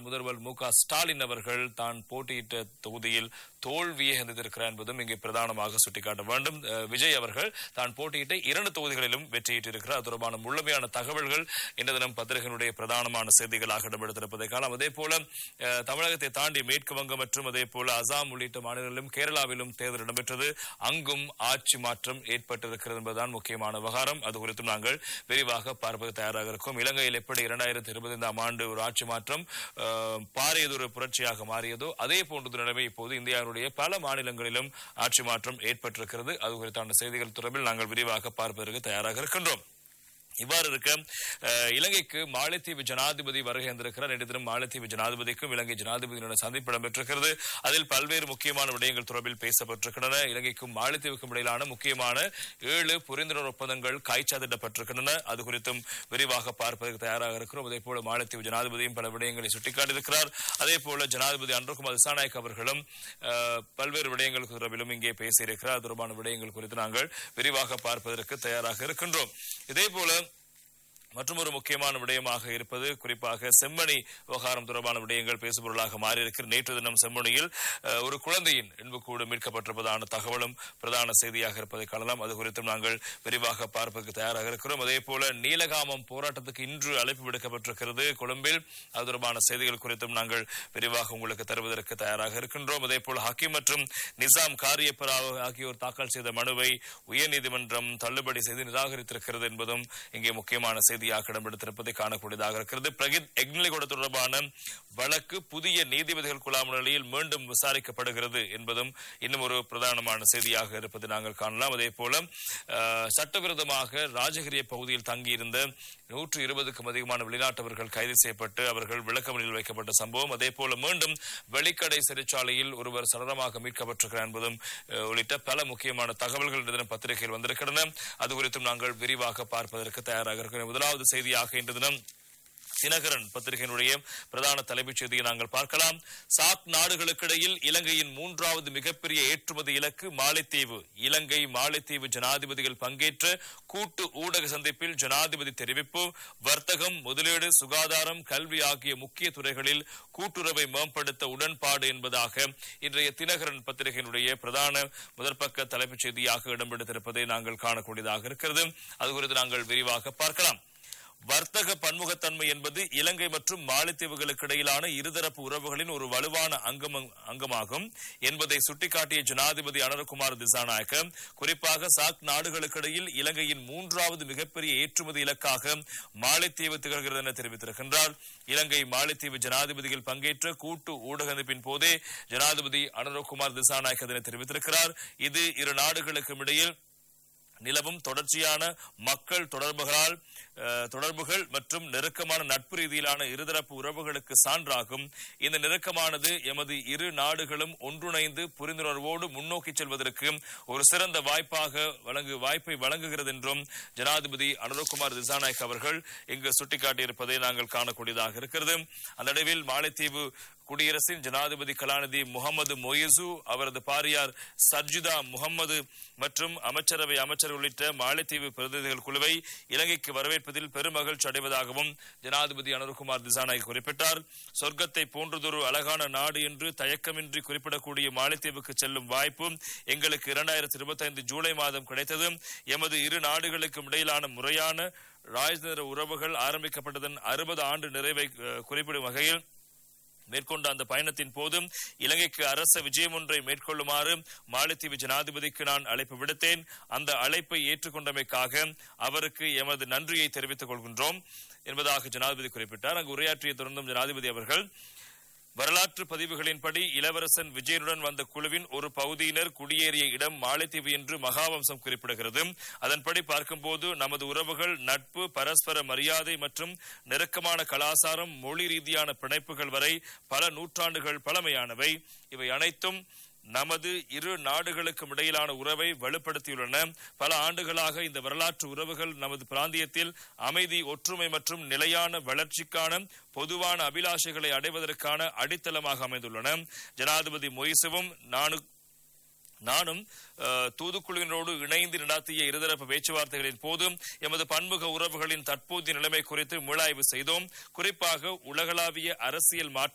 முதல்வர் மு க ஸ்டாலின் அவர்கள் தான் போட்டியிட்ட தொகுதியில் தோல்வியை சந்தித்திருக்கிறார் என்பதும் இங்கே பிரதானமாக சுட்டிக்காட்ட வேண்டும் அஹ், விஜய் அவர்கள் தான் போட்டியிட்ட இரண்டு தொகுதிகளிலும் வெற்றியிட்டிருக்கிறார் அது தொடர்பான முழுமையான தகவல்கள் இந்த தினம் பத்திரிகையினுடைய பிரதானமான செய்திகளாக இடம்பெடுத்திருப்பதை காணலாம் அதே போல அஹ், தமிழகத்தை தாண்டி மேற்கு வங்கம் மற்றும் அதே போல அசாம் உள்ளிட்ட மாநிலங்களிலும் கேரளாவிலும் தேர்தல் இடம்பெற்றது அங்கும் ஆட்சி மாற்றம் ஏற்பட்டிருக்கிறது என்பதுதான் முக்கியமான விவகாரம் அது குறித்தும் நாங்கள் விரிவாக பார்ப்பது தயாராக இருக்கும் இலங்கையில் எப்படி இரண்டாயிரத்தி இருபத்தைந்தாம் ஆண்டு ஒரு ஆட்சி மாற்றம் அஹ், பாரியதொரு புரட்சியாக மாறியதோ அதே போன்ற நிலைமை இப்போது இந்தியாவுடைய பல மாநிலங்களிலும் ஆட்சி மாற்றம் ஏற்பட்டிருக்கிறது அது குறித்தான செய்திகள் தொடர்பில் நாங்கள் விரிவாக பார்ப்பதற்கு தயாராக இருக்கின்றோம் இவ்வாறு இருக்க அஹ், இலங்கைக்கு மாலைத்தீவு ஜனாதிபதி வருகை வந்திருக்கிறார் நேற்று தினம் மாலைத்தீவு ஜனாதிபதிக்கும் இலங்கை ஜனாதிபதியினுடைய சந்திப்பு இடம்பெற்றிருக்கிறது அதில் பல்வேறு முக்கியமான விடயங்கள் தொடர்பில் பேசப்பட்டிருக்கின்றன இலங்கைக்கும் மாலைத்தீவுக்கும் இடையிலான முக்கியமான ஏழு புரிந்துணர்வு ஒப்பந்தங்கள் காய்ச்சாதிடப்பட்டிருக்கின்றன அது குறித்தும் விரிவாக பார்ப்பதற்கு தயாராக இருக்கிறோம் அதே போல மாலைத்தீவு ஜனாதிபதியும் பல விடயங்களை சுட்டிக்காட்டியிருக்கிறார் அதே போல ஜனாதிபதி அன்றுகுமார் திசாநாயக் அவர்களும் அஹ், பல்வேறு விடயங்கள் தொடர்பிலும் இங்கே பேசியிருக்கிறார் அது தொடர்பான விடயங்கள் குறித்து நாங்கள் விரிவாக பார்ப்பதற்கு தயாராக இருக்கின்றோம் இதே போல மற்றும் ஒரு முக்கியமான விடயமாக இருப்பது குறிப்பாக செம்மணி விவகாரம் தொடர்பான விடயங்கள் பேசுபொருளாக மாறியிருக்கிறது நேற்று தினம் செம்மணியில் அஹ், ஒரு குழந்தையின் எண்புக்கூடு மீட்கப்பட்டிருப்பதான தகவலும் பிரதான செய்தியாக இருப்பதை காணலாம் அது குறித்தும் நாங்கள் விரிவாக பார்ப்பதற்கு தயாராக இருக்கிறோம் அதே போல நீலகாமம் போராட்டத்துக்கு இன்று அழைப்பு விடுக்கப்பட்டிருக்கிறது கொழும்பில் அது தொடர்பான செய்திகள் குறித்தும் நாங்கள் விரிவாக உங்களுக்கு தருவதற்கு தயாராக இருக்கின்றோம் அதே போல ஹக்கீம் மற்றும் நிசாம் காரியப்பராவ் ஆகியோர் தாக்கல் செய்த மனுவை உயர்நீதிமன்றம் தள்ளுபடி செய்து நிராகரித்திருக்கிறது என்பதும் இங்கே முக்கியமான செய்தியாக இடம்பெடுத்திருப்பதை காணக்கூடியதாக இருக்கிறது பிரகித் எக்னிலிகோட தொடர்பான வழக்கு புதிய நீதிபதிகள் குழாம் நிலையில் மீண்டும் விசாரிக்கப்படுகிறது என்பதும் இன்னும் ஒரு பிரதானமான செய்தியாக இருப்பதை நாங்கள் காணலாம் அதே போல அஹ், சட்டவிரோதமாக ராஜகிரிய பகுதியில் தங்கியிருந்த நூற்று இருபதுக்கும் அதிகமான வெளிநாட்டவர்கள் கைது செய்யப்பட்டு அவர்கள் விளக்கமறியில் வைக்கப்பட்ட சம்பவம் அதே போல மீண்டும் வெளிக்கடை சிறைச்சாலையில் ஒருவர் சடலமாக மீட்கப்பட்டிருக்கிறார் என்பதும் அஹ், உள்ளிட்ட பல முக்கியமான தகவல்கள் இந்த தினம் பத்திரிகையில் வந்திருக்கின்றன அது குறித்தும் நாங்கள் விரிவாக பார்ப்பதற்கு தயாராக இருக்கிறோம் முதலாவது செய்தியாக இன்று தினம் தினகரன் பத்திரிகையினுடைய பிரதான தலைப்புச் செய்தியை நாங்கள் பார்க்கலாம் சாக் நாடுகளுக்கிடையில் இலங்கையின் மூன்றாவது மிகப்பெரிய ஏற்றுமதி இலக்கு மாலைத்தீவு இலங்கை மாலைத்தீவு ஜனாதிபதிகள் பங்கேற்ற கூட்டு ஊடக சந்திப்பில் ஜனாதிபதி தெரிவிப்பு வர்த்தகம் முதலீடு சுகாதாரம் கல்வி ஆகிய முக்கிய துறைகளில் கூட்டுறவை மேம்படுத்த உடன்பாடு என்பதாக இன்றைய தினகரன் பத்திரிகையினுடைய பிரதான முதற்பக்க தலைப்புச் செய்தியாக இடம்பெடுத்திருப்பதை நாங்கள் காணக்கூடியதாக இருக்கிறது அது குறித்து நாங்கள் விரிவாக பார்க்கலாம் வர்த்தக பன்முகத்தன்மை என்பது இலங்கை மற்றும் மாலத்தீவுகளுக்கு இடையிலான இருதரப்பு உறவுகளின் ஒரு வலுவான அங்கம் அங்கமாகும் என்பதை சுட்டிக்காட்டிய ஜனாதிபதி அனரகுமார் திசாநாயக்க குறிப்பாக சாக் நாடுகளுக்கிடையில் இலங்கையின் மூன்றாவது மிகப்பெரிய ஏற்றுமதி இலக்காக மாலைத்தீவு திகழ்கிறது என தெரிவித்திருக்கின்றார் இலங்கை மாலைத்தீவு ஜனாதிபதிகள் பங்கேற்ற கூட்டு ஊடகத்தின் போதே ஜனாதிபதி அனரகுமார் திசாநாயக்க இதனை தெரிவித்திருக்கிறார் இது இரு நாடுகளுக்கும் இடையில் நிலவும் தொடர்ச்சியான மக்கள் தொடர்புகளால் அஹ், தொடர்புகள் மற்றும் நெருக்கமான நட்பு ரீதியிலான இருதரப்பு உறவுகளுக்கு சான்றாகும் இந்த நெருக்கமானது எமது இரு நாடுகளும் ஒன்றிணைந்து புரிந்துணர்வோடு முன்னோக்கி செல்வதற்கு ஒரு சிறந்த வாய்ப்பாக வழங்கு வாய்ப்பை வழங்குகிறது என்றும் ஜனாதிபதி அனுரகுமார் திசாநாயக் அவர்கள் இங்கு சுட்டிக்காட்டியிருப்பதை நாங்கள் காணக்கூடியதாக இருக்கிறது அந்த அளவில் மாலைத்தீவு குடியரசின் ஜனாதிபதி கலாநிதி முகமது மொய்சு அவரது பாரியார் சர்ஜிதா முகமது மற்றும் அமைச்சரவை அமைச்சர் உள்ளிட்ட மாலைத்தீவு பிரதிநிதிகள் குழுவை இலங்கைக்கு வரவேற்பதில் பெருமகிழ்ச்சி அடைவதாகவும் ஜனாதிபதி அனுர்குமார் திசாநாயக் குறிப்பிட்டார் சொர்க்கத்தை போன்றதொரு அழகான நாடு என்று தயக்கமின்றி குறிப்பிடக்கூடிய மாலைத்தீவுக்கு செல்லும் வாய்ப்பு எங்களுக்கு இரண்டாயிரத்தி இருபத்தைந்து ஜூலை மாதம் கிடைத்தது எமது இரு நாடுகளுக்கும் இடையிலான முறையான ராஜதந்திர உறவுகள் ஆரம்பிக்கப்பட்டதன் அறுபது ஆண்டு நிறைவை அஹ், குறிப்பிடும் வகையில் மேற்கொண்ட அந்த பயணத்தின் போதும் இலங்கைக்கு அரச விஜயம் ஒன்றை மேற்கொள்ளுமாறு மாலத்தீவு ஜனாதிபதிக்கு நான் அழைப்பு விடுத்தேன் அந்த அழைப்பை ஏற்றுக்கொண்டமைக்காக அவருக்கு எமது நன்றியை தெரிவித்துக் கொள்கின்றோம் என்பதாக ஜனாதிபதி குறிப்பிட்டார் அங்கு உரையாற்றிய தொடர்ந்தும் ஜனாதிபதி அவர்கள் வரலாற்று பதிவுகளின்படி இளவரசன் விஜயனுடன் வந்த குழுவின் ஒரு பகுதியினர் குடியேறிய இடம் மாலைத்தீவு என்று மகாவம்சம் குறிப்பிடுகிறது அதன்படி பார்க்கும்போது நமது உறவுகள் நட்பு பரஸ்பர மரியாதை மற்றும் நெருக்கமான கலாசாரம் மொழி ரீதியான பிணைப்புகள் வரை பல நூற்றாண்டுகள் பழமையானவை இவை அனைத்தும் நமது இரு நாடுகளுக்கும் இடையிலான உறவை வலுப்படுத்தியுள்ளன பல ஆண்டுகளாக இந்த வரலாற்று உறவுகள் நமது பிராந்தியத்தில் அமைதி ஒற்றுமை மற்றும் நிலையான வளர்ச்சிக்கான பொதுவான அபிலாஷைகளை அடைவதற்கான அடித்தளமாக அமைந்துள்ளன ஜனாதிபதி மொய்சுவும் நானு நானும் அஹ், தூதுக்குழுவினரோடு இணைந்து நடாத்திய இருதரப்பு பேச்சுவார்த்தைகளின் போது எமது பன்முக உறவுகளின் தற்போதைய நிலைமை குறித்து மீளாய்வு செய்தோம் குறிப்பாக உலகளாவிய அரசியல் மாற்ற